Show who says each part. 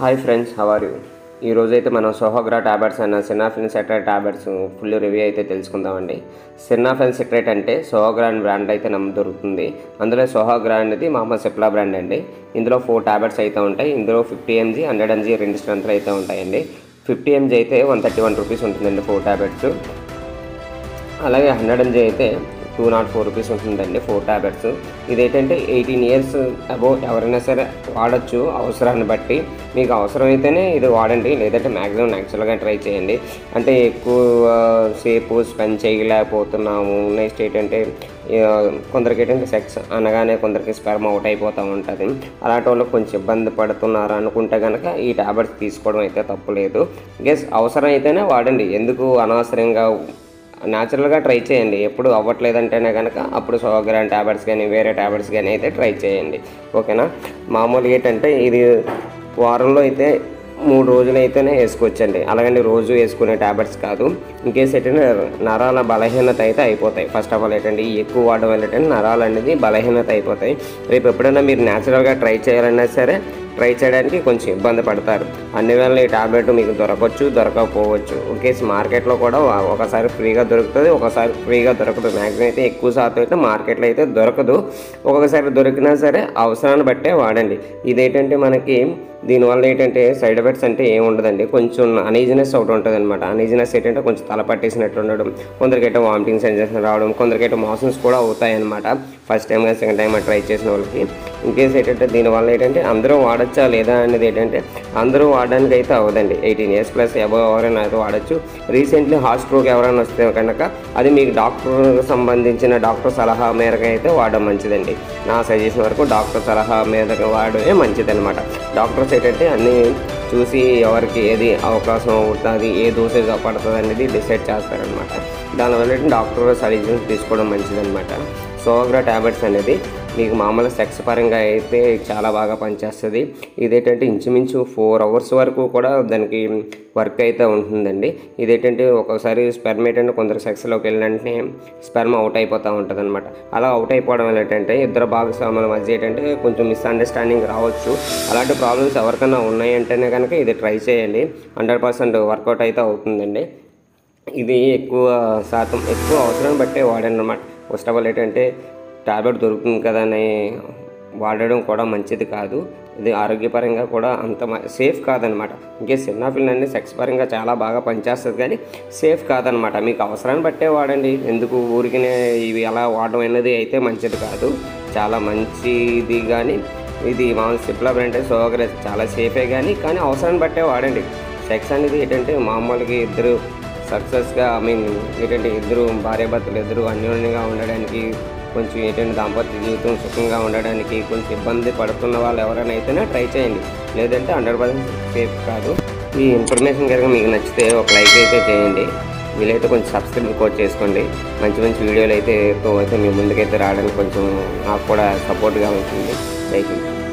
Speaker 1: hi friends how are you ఈరోజు అయితే మనం సోహోగ్రా టాబ్లెట్స్ అన్న సినాఫిన్ సెట్రేట్ టాబ్లెట్స్ ఫుల్ రివ్యూ అయితే తెలుసుకుందామండి సినాఫిన్ సెట్రేట్ అంటే సోహోగ్రా అనే బ్రాండ్ అయితే నమ్ము దొరుకుతుంది అందులో సోహోగ్రా అనేది మామూలు సిప్లా బ్రాండ్ అండి ఇందులో ఫోర్ టాబ్లెట్స్ అయితే ఉంటాయి ఇందులో ఫిఫ్టీ ఎంజీ హండ్రెడ్ ఎంజీ రెండు స్ట్రెంత్లు అయితే ఉంటాయండి ఫిఫ్టీ ఎంజీ అయితే వన్ థర్టీ వన్ రూపీస్ ఉంటుందండి ఫోర్ టాబ్లెట్స్ అలాగే హండ్రెడ్ ఎంజీ అయితే టూ నాట్ ఫోర్ రూపీస్ ఉంటుందండి ఫోర్ ట్యాబ్లెట్స్ ఇదేంటంటే ఎయిటీన్ ఇయర్స్ అబౌవ్ ఎవరైనా సరే వాడచ్చు అవసరాన్ని బట్టి మీకు అవసరమైతేనే ఇది వాడండి లేదంటే మ్యాక్సిమం యాక్చువల్గా ట్రై చేయండి అంటే ఎక్కువ సేపు స్పెండ్ చేయలేకపోతున్నాము నెక్స్ట్ ఏంటంటే ఆ, కొందరికి ఏంటంటే సెక్స్ అనగానే కొందరికి స్పెర్మ్ అవుట్ అయిపోతూ ఉంటుంది అలాంటి వాళ్ళకి కొంచెం ఇబ్బంది పడుతున్నారు అనుకుంటే కనుక ఈ టాబ్లెట్స్ తీసుకోవడం అయితే తప్పులేదు గెస్ అవసరం అయితేనే వాడండి ఎందుకు అనవసరంగా న్యాచురల్గా ట్రై చేయండి ఎప్పుడు అవ్వట్లేదంటేనే కనుక అప్పుడు సోగ్రాన్ ట్యాబ్లెట్స్ కానీ వేరే ట్యాబ్లెట్స్ కానీ అయితే ట్రై చేయండి ఓకేనా మామూలుగా ఏంటంటే ఇది వారంలో అయితే మూడు రోజులు అయితేనే వేసుకోవచ్చండి అలాగని రోజు వేసుకునే ట్యాబ్లెట్స్ కాదు ఇంకేస్ ఏంటంటే నరాల బలహీనత అయితే అయిపోతాయి ఫస్ట్ ఆఫ్ ఆల్ ఏంటంటే ఈ ఎక్కువ వాడడం వల్ల ఏంటంటే నరాలు అనేది బలహీనత అయిపోతాయి రేపు ఎప్పుడైనా మీరు న్యాచురల్గా ట్రై చేయాలన్నా సరే ట్రై చేయడానికి కొంచెం ఇబ్బంది పడతారు అన్ని వేళ ఈ టాబ్లెట్ మీకు దొరకవచ్చు దొరకకపోవచ్చు ఒకేసి మార్కెట్లో కూడా వా- ఒకసారి ఫ్రీగా దొరుకుతుంది ఒకసారి ఫ్రీగా దొరకదు మ్యాక్సిమం అయితే ఎక్కువ శాతం అయితే మార్కెట్లో అయితే దొరకదు ఒక్కొక్కసారి దొరికినా సరే అవసరాన్ని బట్టే వాడండి ఇదేంటంటే మనకి దీనివల్ల ఏంటంటే సైడ్ ఎఫెక్ట్స్ అంటే ఏమి ఉండదండి కొంచెం అనీజినెస్ ఒకటి ఉంటుంది అనమాట అనీజినెస్ ఏంటంటే కొంచెం తల పట్టేసినట్టు ఉండడం కొందరికైతే వామిటింగ్ సెన్సేషన్ రావడం కొందరికైతే మోషన్స్ కూడా అవుతాయి అనమాట ఫస్ట్ టైం కానీ సెకండ్ టైం ట్రై చేసిన వాళ్ళకి ఇంకేస్ ఏంటంటే దీనివల్ల ఏంటంటే అందరూ వాడచ్చా లేదా అనేది ఏంటంటే అందరూ వాడడానికి అయితే అవ్వదండి ఎయిటీన్ ఇయర్స్ ప్లస్ అబవ్ ఎవరైనా అయితే వాడచ్చు రీసెంట్లీ హార్ట్ స్ట్రోక్ ఎవరైనా వస్తే కనుక అది మీకు డాక్టర్ సంబంధించిన డాక్టర్ సలహా మేరకు అయితే వాడడం మంచిదండి నా సజెషన్ వరకు డాక్టర్ సలహా మేరకు వాడమే మంచిదన్నమాట డాక్టర్స్ ఏంటంటే అన్నీ చూసి ఎవరికి ఏది అవకాశం అవుతుంది ఏ డోసేజ్ పడుతుంది అనేది డిసైడ్ చేస్తారనమాట దానివల్ల ఏంటంటే డాక్టర్ సజెషన్స్ తీసుకోవడం మంచిదన్నమాట సోగ్రా ట్యాబ్లెట్స్ అనేది మీకు మామూలు సెక్స్ పరంగా అయితే చాలా బాగా పనిచేస్తుంది ఇదేంటంటే ఇంచుమించు ఫోర్ అవర్స్ వరకు కూడా దానికి వర్క్ అయితే ఉంటుందండి ఇదేంటంటే ఒక్కొక్కసారి స్పెర్మ్ ఏంటంటే కొందరు సెక్స్లోకి వెళ్ళిన వెంటనే స్పెర్మ్ అవుట్ అయిపోతూ ఉంటుంది అనమాట అలా అవుట్ అయిపోవడం వల్ల ఏంటంటే ఇద్దరు భాగస్వాముల మధ్య ఏంటంటే కొంచెం మిస్అండర్స్టాండింగ్ రావచ్చు అలాంటి ప్రాబ్లమ్స్ ఎవరికైనా ఉన్నాయంటేనే కనుక ఇది ట్రై చేయండి హండ్రెడ్ పర్సెంట్ వర్కౌట్ అయితే అవుతుందండి ఇది ఎక్కువ శాతం ఎక్కువ అవసరం బట్టే వాడాను అనమాట ఫస్ట్ ఆఫ్ ఆల్ ఏంటంటే టాబ్లెట్ దొరుకుతుంది కదా అని వాడడం కూడా మంచిది కాదు ఇది ఆరోగ్యపరంగా కూడా అంత మ- సేఫ్ కాదనమాట ఇంకే సిన్నాఫిల్ అన్ని సెక్స్ పరంగా చాలా బాగా పనిచేస్తుంది కానీ సేఫ్ కాదనమాట మీకు అవసరాన్ని బట్టే వాడండి ఎందుకు ఊరికినే ఇవి అలా వాడడం అనేది అయితే మంచిది కాదు చాలా మంచిది కానీ ఇది మామూలు సిప్లా బ్రాండ్ సోగరే చాలా సేఫే కానీ కానీ అవసరాన్ని బట్టే వాడండి సెక్స్ అనేది ఏంటంటే మామూలుగా ఇద్దరు సక్సెస్గా ఐ మీన్ ఏంటంటే ఇద్దరు భార్యాభర్తలు ఇద్దరు అన్యోన్యంగా ఉండడానికి కొంచెం ఏంటంటే దాంపత్య జీవితం సుఖంగా ఉండడానికి కొంచెం ఇబ్బంది పడుతున్న వాళ్ళు ఎవరైనా అయితేనే ట్రై చేయండి లేదంటే హండ్రెడ్ పర్సెంట్ సేఫ్ కాదు ఈ ఇన్ఫర్మేషన్ కనుక మీకు నచ్చితే ఒక లైక్ అయితే చేయండి వీలైతే కొంచెం సబ్స్క్రైబ్ కూడా చేసుకోండి మంచి మంచి వీడియోలు అయితే తో అయితే మీ ముందుకైతే రావడానికి కొంచెం నాకు కూడా సపోర్ట్గా ఉంటుంది థ్యాంక్ యూ